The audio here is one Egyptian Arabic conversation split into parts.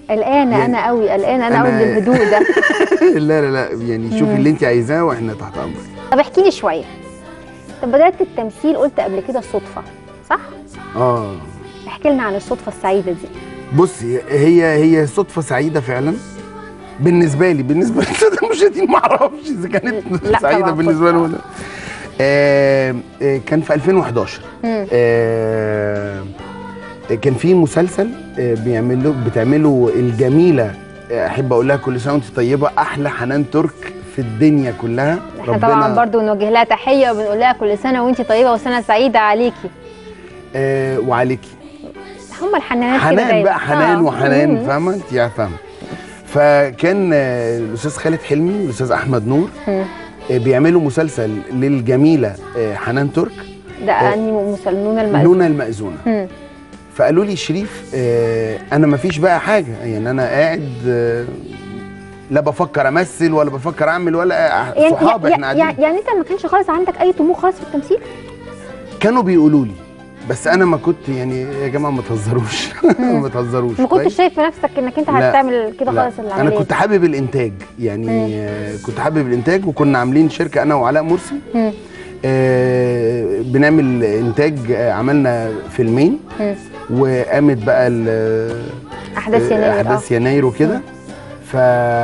قلقانه يعني انا قوي قلقانه انا قوي أنا- من الهدوء ده لا لا لا يعني شوفي مم. اللي انت عايزاه واحنا تحت امرك طب احكي لي شويه طب بدات التمثيل قلت قبل كده صدفه صح اه احكي لنا عن الصدفه السعيده دي بصي هي هي صدفه سعيده فعلا بالنسبه لي بالنسبه للساده المشاهدين ما اعرفش اذا كانت لا سعيده طبعاً بالنسبه كنت لهم ولا آه آه كان في 2011 مم. آه كان في مسلسل آه بيعملوا بتعمله الجميله آه، احب اقول لها كل سنه وانت طيبه احلى حنان ترك في الدنيا كلها احنا طبعا برضو نوجه لها تحيه وبنقول لها كل سنه وانت طيبه وسنه سعيده عليكي آه وعليكي هم الحنانات كده حنان دايما. بقى حنان آه. وحنان مم. فاهمه انت يعني فاهمه فكان آه، الاستاذ خالد حلمي والاستاذ احمد نور مم. آه، بيعملوا مسلسل للجميله آه، حنان ترك ده آه. اني مسلمون المأذون نونا المأذونه مم. فقالوا لي شريف آه، انا ما فيش بقى حاجه يعني انا قاعد آه، لا بفكر امثل ولا بفكر اعمل ولا يعني صحاب احنا يعني, قاعدين يعني انت ما كانش خالص عندك اي طموح خالص في التمثيل كانوا بيقولوا لي بس انا ما كنت يعني يا جماعه ما تهزروش ما تهزروش ما كويس؟ كنتش شايف في نفسك انك انت لا. هتعمل كده لا، خالص العمليه انا كنت دي. حابب الانتاج يعني آه، كنت حابب الانتاج وكنا عاملين شركه انا وعلاء مرسي مم. آه، بنعمل انتاج آه، عملنا فيلمين مم. وقامت بقى ال- احداث يناير اه احداث يناير وكده ف...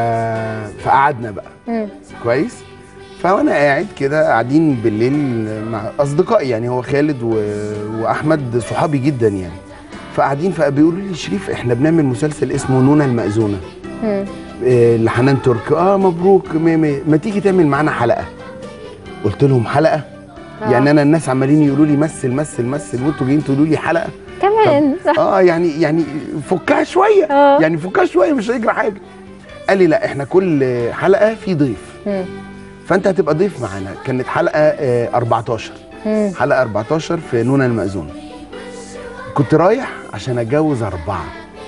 فقعدنا بقى مم. كويس فوانا قاعد كده قاعدين بالليل مع اصدقائي يعني هو خالد و... واحمد صحابي جدا يعني فقاعدين فبيقولوا لي شريف احنا بنعمل مسلسل اسمه نونا المأذونه مم. إيه، لحنان ترك اه مبروك مية مية. ما تيجي تعمل معانا حلقه قلت لهم حلقه آه. يعني انا الناس عمالين يقولوا لي مثل مثل مثل وانتوا جايين تقولوا لي حلقه كمان صح اه يعني يعني فكها شويه آه. يعني فكها شويه مش هيجرى حاجه قال لي لا احنا كل حلقه في ضيف مم. فانت هتبقى ضيف معانا كانت حلقه آه 14 مم. حلقه 14 في نونا المأذون كنت رايح عشان اتجوز اربعه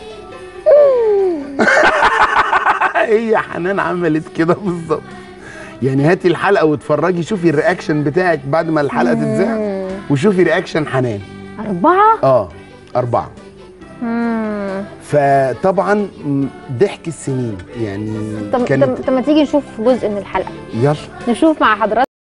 هي حنان عملت كده بالظبط يعني هاتي الحلقه واتفرجي شوفي الرياكشن بتاعك بعد ما الحلقه تتذاع مم. وشوفي رياكشن حنان أربعة؟ اه اربعه مم. فطبعا م، ضحك السنين يعني طب كانت طب طب ما تيجي نشوف جزء من الحلقة يلا نشوف مع حضرتك